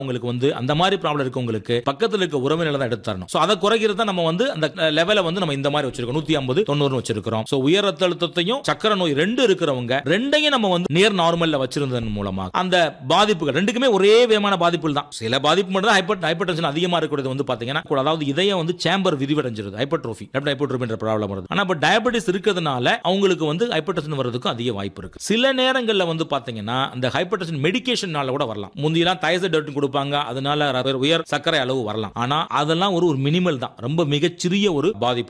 உங்களுக்கு வந்து அந்த மாதிரி ப்ராப்ளம் இருக்கவங்களுக்கு பக்கத்துல இருக்க உறவினர்களை தான் எடுத்து தரணும் சோ அதை குறைக்கிறது தான் நம்ம வந்து அந்த லெவலை வந்து நம்ம இந்த மாதிரி வச்சிருக்கோம் நூத்தி ஐம்பது தொண்ணூறு வச்சிருக்கிறோம் சோ உயர் ரத்த அழுத்தத்தையும் சக்கரை நோய் ரெண்டு இருக்கிறவங்க ரெண்டையும் நம்ம வந்து நேர் நார்மல்ல வச்சிருந்ததன் மூலமாக அந்த பாதிப்புகள் ரெண்டுக்குமே ஒரே விதமான பாதிப்புகள் தான் சில பாதிப்பு மட்டும் தான் ஹைப்பர் ஹைப்பர் டென்ஷன் அதிகமா இருக்கிறது வந்து பாத்தீங்கன்னா கூட அதாவது இதயம் வந்து சேம்பர் விரிவடைஞ்சிருது ஹைப்பர்ட்ரோஃபி லெப்ட் ஹைப்பர்ட்ரோஃபின்ற ப்ராப்ளம் வருது ஆனா இப்போ டயபெட்டிஸ் இருக்கிறதுனால அவங்களுக்கு வந்து ஹைப்பர் டென்ஷன் வர்றதுக்கும் அதிக வாய்ப்பு இருக்கு சில நேரங்கள்ல வந்து பாத்தீங்கன்னா அந்த ஹைப்பர் டென்ஷன் மெடிகேஷனால கூட வரலாம் முந்தியெல்லாம் தைசடர்ட் கொடுப்பாங்க அதனால உயர் சர்க்கரை அளவு வரலாம் ஆனா அதெல்லாம் ஒரு ஒரு மினிமல் தான் ரொம்ப மிகச்சிறிய ஒரு பாதிப்பு